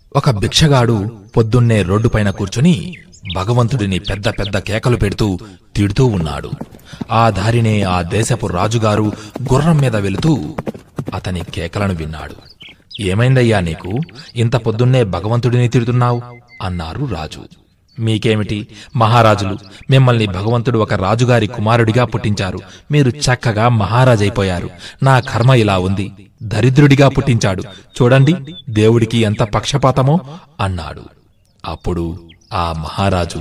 ఒక భిక్షగాడు పొద్దున్నే రోడ్డుపైన కూర్చుని భగవంతుడిని పెద్ద పెద్ద కేకలు పెడుతూ తిడుతూ ఉన్నాడు ఆ దారినే ఆ దేశపు రాజుగారు గుర్రం మీద వెళుతూ అతని కేకలను విన్నాడు ఏమైందయ్యా నీకు ఇంత పొద్దున్నే భగవంతుడిని తిడుతున్నావు అన్నారు రాజు మీకేమిటి మహారాజులు మిమ్మల్ని భగవంతుడు ఒక రాజుగారి కుమారుడిగా పుట్టించారు మీరు చక్కగా మహారాజైపోయారు నా కర్మ ఇలా ఉంది దరిద్రుడిగా పుట్టించాడు చూడండి దేవుడికి ఎంత పక్షపాతమో అన్నాడు అప్పుడు ఆ మహారాజు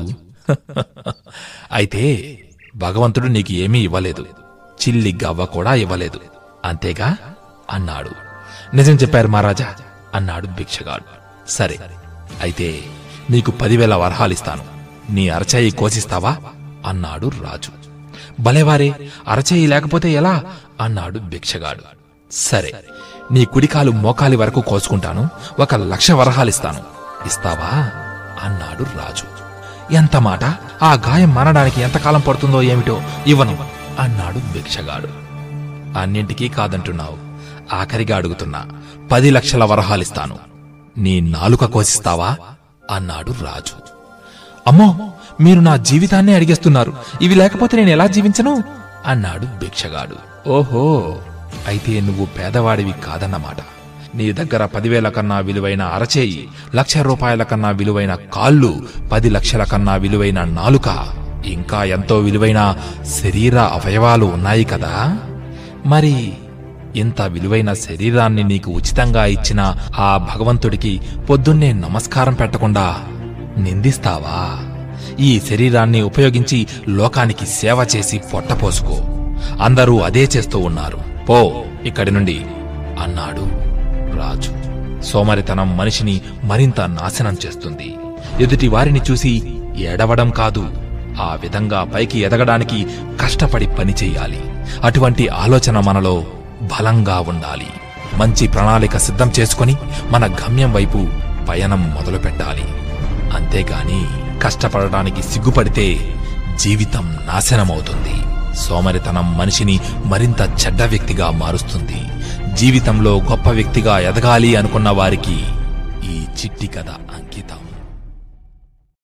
అయితే భగవంతుడు నీకు ఏమీ ఇవ్వలేదు చిల్లి గవ్వ కూడా ఇవ్వలేదు అంతేగా అన్నాడు నిజం చెప్పారు మహారాజా అన్నాడు భిక్షగాడు సరే అయితే నీకు పదివేల వరహాలిస్తాను నీ అరచేయి కోసిస్తావా అన్నాడు రాజు భలేవారే అరచేయి లేకపోతే ఎలా అన్నాడు భిక్షగాడు సరే నీ కుడికాలు మోకాలి వరకు కోసుకుంటాను ఒక లక్ష వరహాలిస్తాను ఇస్తావా అన్నాడు రాజు ఎంత మాట ఆ గాయం మానడానికి ఎంతకాలం పడుతుందో ఏమిటో ఇవ్వను అన్నాడు భిక్షగాడు అన్నింటికీ కాదంటున్నావు ఆఖరిగా అడుగుతున్నా పది లక్షల వరహాలిస్తాను నీ నాలుక కోసిస్తావా అన్నాడు రాజు అమ్మో మీరు నా జీవితాన్ని అడిగేస్తున్నారు ఇవి లేకపోతే నేను ఎలా జీవించను అన్నాడు భిక్షగాడు ఓహో అయితే నువ్వు పేదవాడివి కాదన్నమాట నీ దగ్గర పదివేల కన్నా విలువైన అరచేయి లక్ష రూపాయల కన్నా విలువైన కాళ్ళు పది లక్షల కన్నా విలువైన నాలుక ఇంకా ఎంతో విలువైన శరీర అవయవాలు ఉన్నాయి కదా మరి ఇంత విలువైన శరీరాన్ని నీకు ఉచితంగా ఇచ్చిన ఆ భగవంతుడికి పొద్దున్నే నమస్కారం పెట్టకుండా నిందిస్తావా ఈ శరీరాన్ని ఉపయోగించి లోకానికి సేవ చేసి పొట్టపోసుకో అందరూ అదే చేస్తూ ఉన్నారు పో ఇక్కడి నుండి అన్నాడు రాజు సోమరితనం మనిషిని మరింత నాశనం చేస్తుంది ఎదుటి వారిని చూసి ఏడవడం కాదు ఆ విధంగా పైకి ఎదగడానికి కష్టపడి పని చెయ్యాలి అటువంటి ఆలోచన మనలో బలంగా ఉండాలి మంచి ప్రణాళిక సిద్ధం చేసుకొని మన గమ్యం వైపు పయనం మొదలు పెట్టాలి అంతేగాని కష్టపడడానికి సిగ్గుపడితే జీవితం నాశనమవుతుంది సోమరితనం మనిషిని మరింత చెడ్డ వ్యక్తిగా మారుస్తుంది జీవితంలో గొప్ప వ్యక్తిగా ఎదగాలి అనుకున్న వారికి ఈ చిట్టి కథ